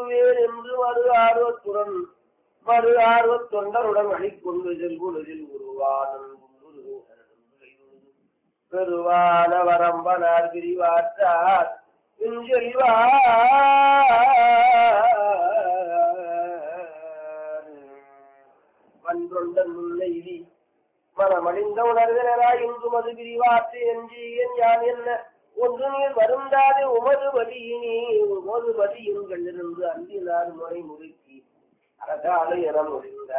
கூறுவேன் என்று மறு ஆர்வத்துடன் மறு ஆர்வத் தொண்டருடன் அணிக்கொண்டு செல்குலதில் உருவானன் பெருவான வரம்பனார் பிரிவாற்றார் செல்வா மன்றொண்டன் முல்லைவி மனமடிந்த உணர்வினராய் இன்று மது பிரிவாற்று என்று என் யான் என்ன ஒன்று நீர் வருந்தாது உமது வழியினே உமது வழியுங்கள் இருந்து அன்பினார் முறை முறுக்கி அரசாலை என முடிந்த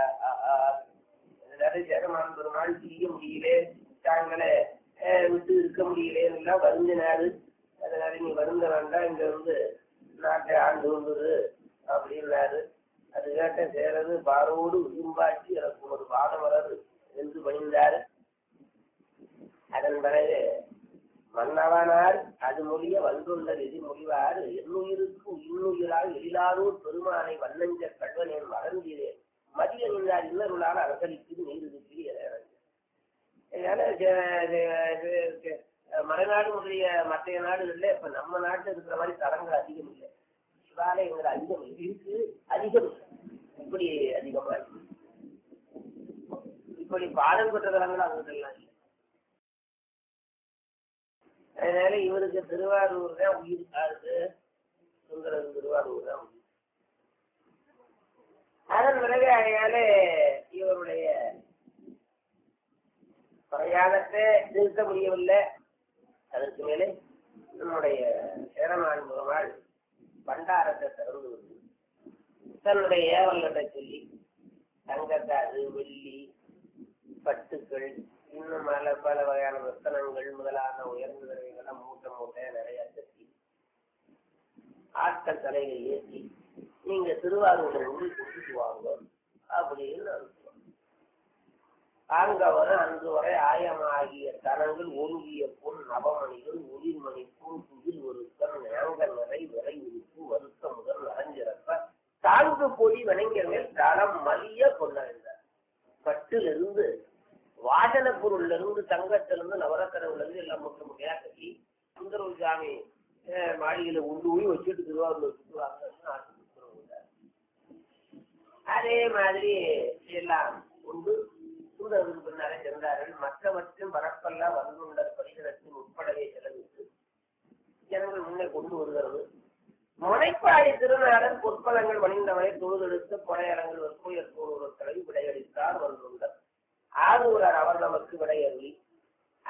சேரமான் பெருமாள் செய்ய முடியலே தாங்களே அஹ், விட்டு இருக்க முடியலே எல்லாம் வருந்தினாரு அதனால நீ வருந்த வேண்டாம் இங்க வந்து நாட்டை ஆண்டு வந்துரு அப்படின்னாரு அது கேட்ட சேரது பாரோடு விரும்பாட்சி எனக்கு ஒரு பாதம் வராது என்று பணிந்தார் அதன் பிறகு மன்னவனார் அது மொழிய வந்துள்ள விதி மொழிவார் என்னுயிருக்கு இன்னுயிரால் எழிலாரூர் பெருமானை வண்ணஞ்ச கல்வனேன் மறந்தீரேன் மதிய நின்றார் இன்னருளால் அரசளிக்கு நீருக்கு அதனால ஜ- ஜ- ஜ- மலைநாடு முதலிய மற்ற நாடுகள்ல இப்ப நம்ம நாட்டுல இருக்கிற மாதிரி தலங்கள் அதிகம் இல்லை சிவாலயங்கள் அதிகம் இருக்கு அதிகம் இல்லை. இப்படி அதிகமா இருக்கு இப்படி பாடல் பெற்ற தலங்கள் அங்கெல்லாம் இல்லை அதனால இவருக்கு திருவாரூர் தான் உயிர் காது சுந்தரன் திருவாரூர் தான் உயிர் அதன் பிறகு அதனால இவருடைய பிரயாணத்தை நிறுத்த முடியவில்லை அதற்கு மேலே நம்முடைய சேரமான் பெருமாள் பண்டாரத்தை திறந்து விட்டு தன்னுடைய ஏவல்களை சொல்லி தங்கத்தாது வெள்ளி பட்டுக்கள் இன்னும் பல பல வகையான ரத்தனங்கள் முதலான உயர்ந்த தடவைகளை மூட்டை மூட்டையா நிறைய கட்டி ஆட்கள் தலையில் ஏற்றி நீங்க திருவாரூரை உள்ள கொண்டுட்டு வாங்க அப்படின்னு அனுப்புவாங்க ஆங்கவர் அன்று வரை ஆயமாகிய தனங்கள் ஒருங்கிய பொன் நவமணிகள் ஒளிர்மணி பூன் துகில் ஒருத்தன் நேங்க நிறை விரை உறுப்பு வருத்த முதல் நரஞ்சிறப்ப தாங்கு பொடி வணங்கியவர்கள் தளம் மலிய கொண்டாடினார் பட்டிலிருந்து வாசன பொருள்ல இருந்து தங்கத்துல இருந்து நவரத்தனவுல இருந்து எல்லாம் முற்ற முறையா கட்டி சுந்தரவு சாமி அஹ், மாளிகையில உண்டு போய் வச்சுட்டு திருவாரூர் சுற்றுவாங்கன்னு ஆசை கொடுத்துருவாங்க அதே மாதிரி எல்லாம் உண்டு சுந்தரருக்கு பின்னாலே சென்றார்கள் மற்றவற்றும் பரப்பெல்லாம் வந்துள்ள பரிசனத்தின் உட்படவே செலவிட்டு ஜனங்கள் முன்னே கொண்டு வருகிறது முனைப்பாடி திருநாடன் பொற்பலங்கள் மணிந்தவனை தொழுதெடுத்து புடையலங்கள் வெற்புயர் கூறுவர்களை விடையளித்தார் வந்துள்ளார் ஆரூரர் அவர் நமக்கு விடையறி